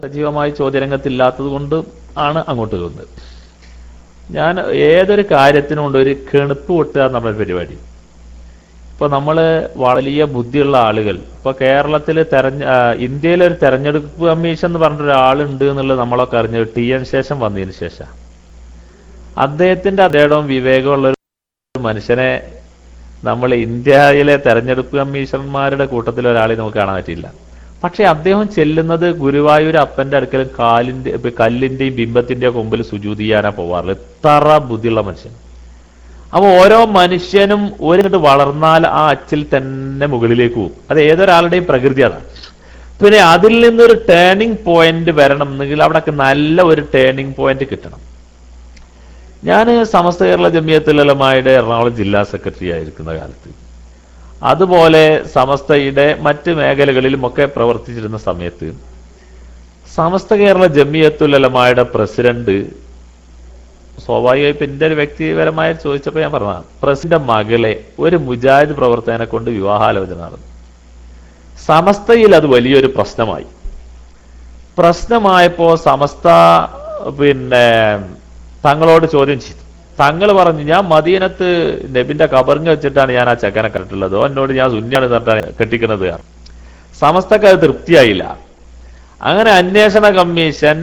സജീവമായി ചോദ്യരംഗത്തില്ലാത്തത് കൊണ്ട് ആണ് അങ്ങോട്ട് പോകുന്നത് ഞാൻ ഏതൊരു കാര്യത്തിനും ഉണ്ട് ഒരു കെണുപ്പ് പൊട്ടുക എന്നുള്ള പരിപാടി ഇപ്പൊ നമ്മള് വലിയ ബുദ്ധിയുള്ള ആളുകൾ ഇപ്പൊ കേരളത്തിൽ തെരഞ്ഞ ആ, ഇന്ത്യയിലെ ഒരു തെരഞ്ഞെടുപ്പ് കമ്മീഷൻ എന്ന് പറഞ്ഞ ഒരാളുണ്ട് എന്നുള്ളത് നമ്മളൊക്കെ അറിഞ്ഞത് ടി എൻ ശേഷം വന്നതിന് ശേഷം അദ്ദേഹത്തിന്റെ അദ്ദേഹവും വിവേകമുള്ള ഒരു മനുഷ്യനെ നമ്മൾ ഇന്ത്യയിലെ തെരഞ്ഞെടുപ്പ് കമ്മീഷണർമാരുടെ കൂട്ടത്തിൽ ഒരാളെ നമുക്ക് കാണാൻ പറ്റില്ല പക്ഷെ അദ്ദേഹം ചെല്ലുന്നത് ഗുരുവായൂർ അപ്പന്റെ അടുക്കൽ കാലിന്റെ ഇപ്പൊ കല്ലിന്റെയും ബിംബത്തിന്റെയും മുമ്പിൽ സുജൂതി ചെയ്യാനാ പോവാറുള്ളത് എത്ര ബുദ്ധിയുള്ള മനുഷ്യൻ അപ്പൊ ഓരോ മനുഷ്യനും ഒരിങ്ങോട്ട് വളർന്നാൽ ആ അച്ചിൽ തന്നെ മുകളിലേക്ക് പോകും അത് ഏതൊരാളുടെയും പ്രകൃതി അതാണ് പിന്നെ അതിൽ നിന്നൊരു ടേണിംഗ് പോയിന്റ് വരണം എന്നെങ്കിൽ അവിടെയൊക്കെ നല്ല ഒരു ടേണിംഗ് പോയിന്റ് കിട്ടണം ഞാൻ സമസ്ത കേരള ജമിയത്തുലമായുടെ എറണാകുളം ജില്ലാ സെക്രട്ടറി ആയിരിക്കുന്ന കാലത്ത് അതുപോലെ സമസ്തയുടെ മറ്റ് മേഖലകളിലുമൊക്കെ പ്രവർത്തിച്ചിരുന്ന സമയത്ത് സമസ്ത കേരള ജമിയത്തുലമായുടെ പ്രസിഡന്റ് സ്വാഭാവികമായി ഇപ്പൊ എന്റെ ഒരു വ്യക്തിപരമായി ചോദിച്ചപ്പോൾ ഞാൻ പറഞ്ഞ പ്രസിഡന്റ് മകളെ ഒരു മുജാഹിദ് പ്രവർത്തകനെ കൊണ്ട് വിവാഹാലോചന നടന്നു സമസ്തയിൽ അത് വലിയൊരു പ്രശ്നമായി പ്രശ്നമായപ്പോ സമസ്ത പിന്നെ തങ്ങളോട് ചോദ്യം ചെയ്തു തങ്ങൾ പറഞ്ഞു ഞാൻ മദീനത്ത് നബിന്റെ കബറിങ് വെച്ചിട്ടാണ് ഞാൻ ആ ചെക്കനെ കണ്ടിട്ടുള്ളത് ഓ എന്നോട് ഞാൻ ശൂന്യാണ് പറഞ്ഞിട്ടാണ് കെട്ടിക്കുന്നത് സമസ്തക്ക് അത് തൃപ്തിയായില്ല അങ്ങനെ അന്വേഷണ കമ്മീഷൻ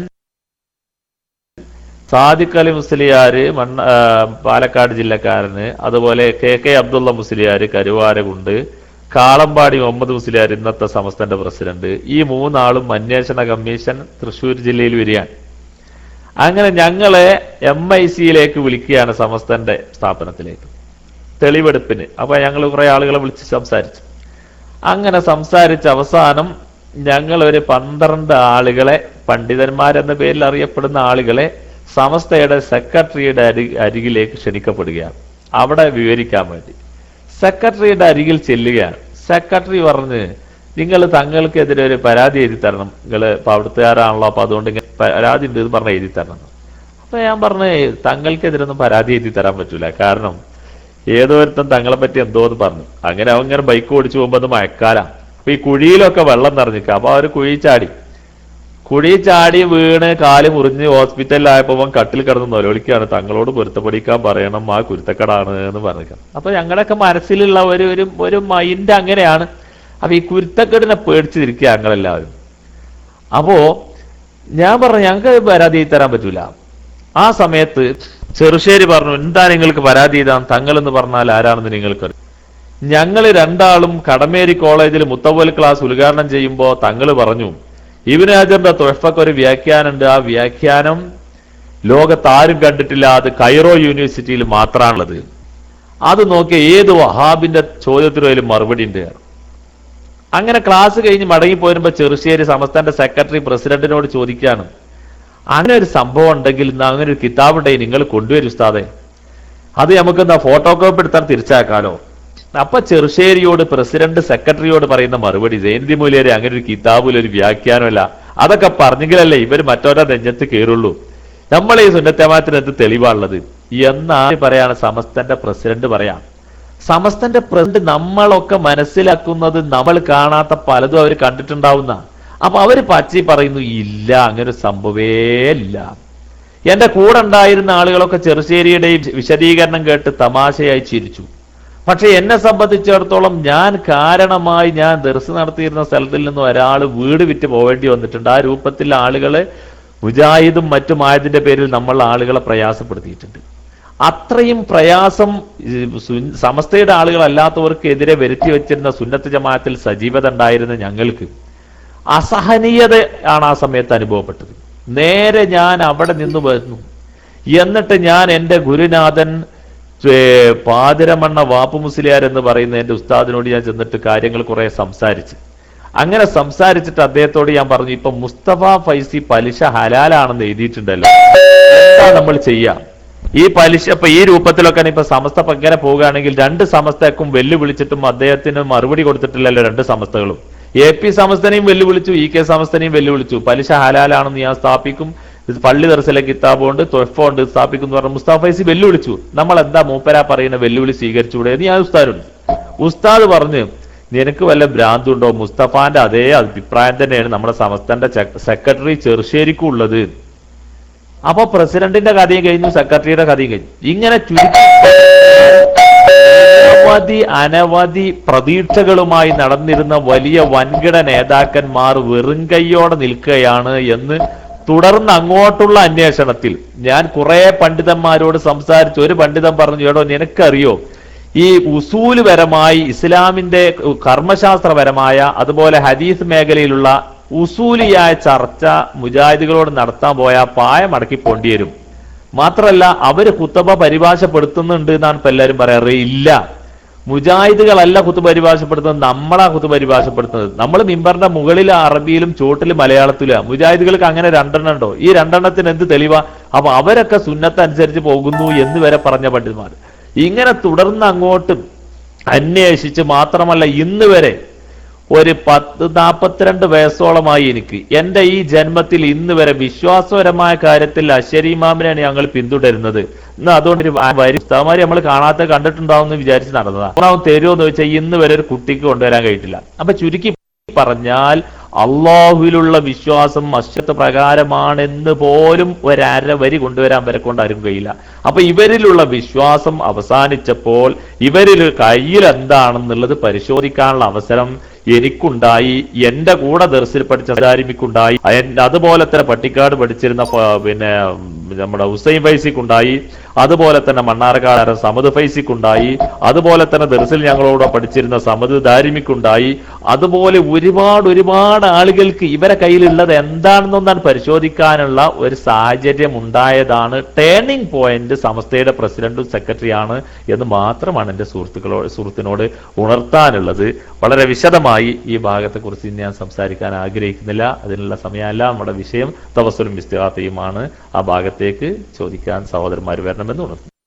സാദിഖ് അലി മുസ്ലിയാര് മണ്ണ ആ, പാലക്കാട് ജില്ലക്കാരന് അതുപോലെ കെ കെ അബ്ദുള്ള മുസ്ലിയാര് കരുവാരകുണ്ട് കാളമ്പാടി മുഹമ്മദ് മുസ്ലിയാർ ഇന്നത്തെ സമസ്തന്റെ പ്രസിഡന്റ് ഈ മൂന്നാളും അന്വേഷണ കമ്മീഷൻ തൃശൂർ ജില്ലയിൽ വരികയാണ് അങ്ങനെ ഞങ്ങളെ എം ഐ സിയിലേക്ക് വിളിക്കുകയാണ് സമസ്തന്റെ സ്ഥാപനത്തിലേക്ക് തെളിവെടുപ്പിന് അപ്പൊ ഞങ്ങൾ കുറെ ആളുകളെ വിളിച്ച് സംസാരിച്ചു അങ്ങനെ സംസാരിച്ച അവസാനം ഞങ്ങൾ ഒരു പന്ത്രണ്ട് ആളുകളെ പണ്ഡിതന്മാരെന്ന പേരിൽ അറിയപ്പെടുന്ന ആളുകളെ സമസ്തയുടെ സെക്രട്ടറിയുടെ അരി അരികിലേക്ക് ക്ഷണിക്കപ്പെടുകയാണ് അവിടെ വിവരിക്കാൻ വേണ്ടി സെക്രട്ടറിയുടെ അരികിൽ ചെല്ലുകയാണ് സെക്രട്ടറി പറഞ്ഞ് നിങ്ങൾ തങ്ങൾക്കെതിരെ ഒരു പരാതി എഴുതി തരണം നിങ്ങൾ ഇപ്പൊ അവിടുത്തുകാരാണല്ലോ അപ്പൊ അതുകൊണ്ട് ഇങ്ങനെ പരാതി ഉണ്ട് എന്ന് പറഞ്ഞ് എഴുതി തരണം അപ്പൊ ഞാൻ പറഞ്ഞു തങ്ങൾക്കെതിരൊന്നും പരാതി എഴുതി തരാൻ പറ്റൂല കാരണം ഏതോ ഒരുത്തൻ തങ്ങളെ പറ്റി എന്തോ എന്ന് പറഞ്ഞു അങ്ങനെ അവൻ ഇങ്ങനെ ബൈക്ക് ഓടിച്ചു പോകുമ്പോ അത് മഴക്കാലാ അപ്പൊ ഈ കുഴിയിലൊക്കെ വെള്ളം നിറഞ്ഞിക്ക അപ്പൊ അവര് കുഴി ചാടി കുഴി ചാടി വീണ് കാല് മുറിഞ്ഞ് ഹോസ്പിറ്റലിലായപ്പോ അവൻ കട്ടിൽ കിടന്ന് നൊലവിളിക്കാണ് തങ്ങളോട് പൊരുത്തപ്പെടിക്കാൻ പറയണം ആ കുരുത്തക്കടാണ് എന്ന് പറഞ്ഞു അപ്പൊ ഞങ്ങളുടെയൊക്കെ മനസ്സിലുള്ള ഒരു ഒരു ഒരു മൈൻഡ് അങ്ങനെയാണ് അപ്പൊ ഈ കുരുത്തക്കെടിനെ പേടിച്ചിരിക്കുക ഞങ്ങളെല്ലാവരും അപ്പോ ഞാൻ പറഞ്ഞു ഞങ്ങൾക്ക് പരാതി എഴുതി തരാൻ പറ്റൂല ആ സമയത്ത് ചെറുശ്ശേരി പറഞ്ഞു എന്താ നിങ്ങൾക്ക് പരാതി ചെയ്താൻ തങ്ങൾ എന്ന് പറഞ്ഞാൽ ആരാണെന്ന് നിങ്ങൾക്ക് ഞങ്ങൾ രണ്ടാളും കടമേരി കോളേജിൽ മുത്തവൽ ക്ലാസ് ഉദ്ഘാടനം ചെയ്യുമ്പോൾ തങ്ങൾ പറഞ്ഞു ഇബിന് ഹാജറിന്റെ തൊഴഫക്ക് ഒരു വ്യാഖ്യാനമുണ്ട് ആ വ്യാഖ്യാനം ലോകത്ത് ആരും കണ്ടിട്ടില്ല അത് കൈറോ യൂണിവേഴ്സിറ്റിയിൽ മാത്രമാണുള്ളത് അത് നോക്കിയ ഏത് വഹാബിന്റെ ചോദ്യത്തിനും അതിൽ മറുപടി ഉണ്ട് അങ്ങനെ ക്ലാസ് കഴിഞ്ഞ് മടങ്ങി പോരുമ്പോ ചെറുശ്ശേരി സമസ്തന്റെ സെക്രട്ടറി പ്രസിഡന്റിനോട് ചോദിക്കുകയാണ് അങ്ങനെ ഒരു സംഭവം ഉണ്ടെങ്കിൽ ഇന്ന് അങ്ങനെ ഒരു കിതാബ് ഉണ്ടെങ്കിൽ നിങ്ങൾ കൊണ്ടുവരും ഉസ്താദെ അത് നമുക്ക് എന്നാ ഫോട്ടോ കോപ്പി എടുത്താൽ തിരിച്ചാക്കാലോ അപ്പൊ ചെറുശ്ശേരിയോട് പ്രസിഡന്റ് സെക്രട്ടറിയോട് പറയുന്ന മറുപടി ജയന്തി മൂല്യരെ അങ്ങനെ ഒരു കിതാബിൽ ഒരു വ്യാഖ്യാനമല്ല അതൊക്കെ പറഞ്ഞെങ്കിലല്ലേ ഇവർ മറ്റോരോ നെഞ്ഞത്ത് കയറുള്ളൂ നമ്മളെ ഈ സുന്നത്തമാത്തിനകത്ത് തെളിവാണുള്ളത് എന്നാണ് പറയാണ് സമസ്തന്റെ പ്രസിഡന്റ് പറയാം സമസ്തന്റെ പ്രസിഡന്റ് നമ്മളൊക്കെ മനസ്സിലാക്കുന്നത് നമ്മൾ കാണാത്ത പലതും അവർ കണ്ടിട്ടുണ്ടാവുന്ന അപ്പൊ അവര് പച്ചി പറയുന്നു ഇല്ല അങ്ങനെ ഒരു സംഭവേ ഇല്ല എന്റെ കൂടെ ഉണ്ടായിരുന്ന ആളുകളൊക്കെ ചെറുശ്ശേരിയുടെയും വിശദീകരണം കേട്ട് തമാശയായി ചിരിച്ചു പക്ഷെ എന്നെ സംബന്ധിച്ചിടത്തോളം ഞാൻ കാരണമായി ഞാൻ ദർസ് നടത്തിയിരുന്ന സ്ഥലത്തിൽ നിന്ന് ഒരാൾ വീട് വിറ്റ് പോവേണ്ടി വന്നിട്ടുണ്ട് ആ രൂപത്തിൽ ആളുകളെ മുജാഹിദും മറ്റുമായതിന്റെ പേരിൽ നമ്മൾ ആളുകളെ പ്രയാസപ്പെടുത്തിയിട്ടുണ്ട് അത്രയും പ്രയാസം ഈ സുൻ- സമസ്തയുടെ ആളുകളല്ലാത്തവർക്കെതിരെ വരുത്തി വെച്ചിരുന്ന സുന്നത്ത് ജമാഅത്തിൽ സജീവത ഉണ്ടായിരുന്ന ഞങ്ങൾക്ക് അസഹനീയത ആണ് ആ സമയത്ത് അനുഭവപ്പെട്ടത് നേരെ ഞാൻ അവിടെ നിന്ന് വരുന്നു എന്നിട്ട് ഞാൻ എൻ്റെ ഗുരുനാഥൻ ഏ, പാതിരമണ്ണ വാപ്പു മുസ്ലിയാർ എന്ന് പറയുന്ന എൻ്റെ ഉസ്താദിനോട് ഞാൻ ചെന്നിട്ട് കാര്യങ്ങൾ കുറെ സംസാരിച്ച് അങ്ങനെ സംസാരിച്ചിട്ട് അദ്ദേഹത്തോട് ഞാൻ പറഞ്ഞു ഇപ്പൊ മുസ്തഫ ഫൈസി പലിശ ഹലാലാണെന്ന് എഴുതിയിട്ടുണ്ടല്ലോ എന്താ നമ്മൾ ചെയ്യാം ഈ പലിശ ഇപ്പൊ ഈ രൂപത്തിലൊക്കെ ഇപ്പൊ സമസ്ത ഇപ്പൊ ഇങ്ങനെ പോവുകയാണെങ്കിൽ രണ്ട് സമസ്തക്കും വെല്ലുവിളിച്ചിട്ടും അദ്ദേഹത്തിന് മറുപടി കൊടുത്തിട്ടില്ലല്ലോ രണ്ട് സമസ്തകളും എ പി സമസ്തനെയും വെല്ലുവിളിച്ചു ഇ കെ സമസ്തനെയും വെല്ലുവിളിച്ചു പലിശ ഹലാലാണെന്ന് ഞാൻ സ്ഥാപിക്കും ഇത് പള്ളി ദർശല കിതാബുണ്ട് തൊഫുണ്ട് സ്ഥാപിക്കും എന്ന് പറഞ്ഞ മുസ്താഫ ഫൈസി വെല്ലുവിളിച്ചു നമ്മൾ എന്താ മൂപ്പര പറയുന്ന വെല്ലുവിളി സ്വീകരിച്ചുകൂടെ എന്ന് ഞാൻ ഉസ്താദിനോട് ഉസ്താദ് പറഞ്ഞ് നിനക്ക് വല്ല ഭ്രാന്തുണ്ടോ മുസ്തഫാന്റെ അതേ അഭിപ്രായം തന്നെയാണ് നമ്മുടെ സമസ്തന്റെ സെക്രട്ടറി ചെറുശ്ശേരിക്കും ഉള്ളത് അപ്പൊ പ്രസിഡന്റിന്റെ കഥയും കഴിഞ്ഞു സെക്രട്ടറിയുടെ കഥയും കഴിഞ്ഞു ഇങ്ങനെ ചുരുക്കി അനവധി അനവധി പ്രതീക്ഷകളുമായി നടന്നിരുന്ന വലിയ വൻകിട നേതാക്കന്മാർ വെറും കൈയോടെ നിൽക്കുകയാണ് എന്ന് തുടർന്ന് അങ്ങോട്ടുള്ള അന്വേഷണത്തിൽ ഞാൻ കുറെ പണ്ഡിതന്മാരോട് സംസാരിച്ചു ഒരു പണ്ഡിതൻ പറഞ്ഞു എടോ നിനക്കറിയോ ഈ ഉസൂലുപരമായി ഇസ്ലാമിന്റെ കർമ്മശാസ്ത്രപരമായ അതുപോലെ ഹദീസ് മേഖലയിലുള്ള ഉസൂലിയായ ചർച്ച മുജാഹിദുകളോട് നടത്താൻ പോയാൽ പായം അടക്കി പോണ്ടി വരും മാത്രല്ല അവര് കുത്തബ പരിഭാഷപ്പെടുത്തുന്നുണ്ട് എന്നാണ് ഇപ്പൊ എല്ലാവരും പറയാറ് ഇല്ല മുജാഹിദുകളല്ല കുത്തു പരിഭാഷപ്പെടുത്തുന്നത് നമ്മളാ കുത്തു പരിഭാഷപ്പെടുത്തുന്നത് നമ്മൾ മിമ്പറിന്റെ മുകളിൽ അറബിയിലും ചോട്ടിലും മലയാളത്തിലും മുജാഹിദുകൾക്ക് അങ്ങനെ രണ്ടെണ്ണം ഉണ്ടോ ഈ രണ്ടെണ്ണത്തിന് എന്ത് തെളിവാ അപ്പൊ അവരൊക്കെ സുന്നത്തനുസരിച്ച് പോകുന്നു എന്ന് വരെ പറഞ്ഞ പണ്ഡിതന്മാർ ഇങ്ങനെ തുടർന്ന് അങ്ങോട്ട് അന്വേഷിച്ച് മാത്രമല്ല ഇന്ന് വരെ ഒരു പത്ത് നാൽപ്പത്തിരണ്ട് വയസ്സോളമായി എനിക്ക് എന്റെ ഈ ജന്മത്തിൽ ഇന്ന് വരെ വിശ്വാസപരമായ കാര്യത്തിൽ അശരീമാമിനെയാണ് ഞങ്ങൾ പിന്തുടരുന്നത് ഇന്ന് അതുകൊണ്ട് ഒരു വരി ഉസ്താമാര് നമ്മൾ കാണാത്ത കണ്ടിട്ടുണ്ടാവും എന്ന് വിചാരിച്ച് നടന്നതാ ഒന്നാമത് തരുമോ എന്ന് ചോദിച്ചാൽ ഇന്ന് വരെ ഒരു കുട്ടിക്ക് കൊണ്ടുവരാൻ കഴിഞ്ഞിട്ടില്ല അപ്പൊ ചുരുക്കി പറഞ്ഞാൽ അള്ളാഹുവിലുള്ള വിശ്വാസം അശ്വത്ത് പ്രകാരമാണെന്ന് പോലും ഒരര വരി കൊണ്ടുവരാൻ വരെ കൊണ്ട് ആരും കഴിയില്ല അപ്പൊ ഇവരിലുള്ള വിശ്വാസം അവസാനിച്ചപ്പോൾ ഇവരിൽ കയ്യിൽ എന്താണെന്നുള്ളത് പരിശോധിക്കാനുള്ള അവസരം എനിക്കുണ്ടായി എന്റെ കൂടെ ദർസിൽ പഠിച്ച ധാരിമിക്കുണ്ടായി അതുപോലെ തന്നെ പട്ടിക്കാട് പഠിച്ചിരുന്ന ഫ- പിന്നെ നമ്മുടെ ഹുസൈൻ ഫൈസിക്കുണ്ടായി അതുപോലെ തന്നെ മണ്ണാർക്കാട് സമദ് ഫൈസിക്കുണ്ടായി അതുപോലെ തന്നെ ദർസിൽ ഞങ്ങളോട് പഠിച്ചിരുന്ന സമദ് ദാരിമിക്കുണ്ടായി അതുപോലെ ഒരുപാട് ഒരുപാട് ആളുകൾക്ക് ഇവരെ കയ്യിലുള്ളത് എന്താണെന്നൊന്നാണ് പരിശോധിക്കാനുള്ള ഒരു സാഹചര്യം ഉണ്ടായതാണ് ടേണിംഗ് പോയിന്റ് സമസ്തയുടെ പ്രസിഡന്റും സെക്രട്ടറിയാണ് എന്ന് മാത്രമാണ് എന്റെ സുഹൃത്തുക്കളോട് സുഹൃത്തിനോട് ഉണർത്താനുള്ളത് വളരെ വിശദമായി ഈ ഭാഗത്തെക്കുറിച്ച് ഞാൻ സംസാരിക്കാൻ ആഗ്രഹിക്കുന്നില്ല അതിനുള്ള സമയമല്ല നമ്മുടെ വിഷയം തവസ്സലും വിസ്താത്തയുമാണ് ആ ഭാഗത്തേക്ക് ചോദിക്കാൻ സഹോദരന്മാർ വരണമെന്ന് ഉണർത്തുന്നു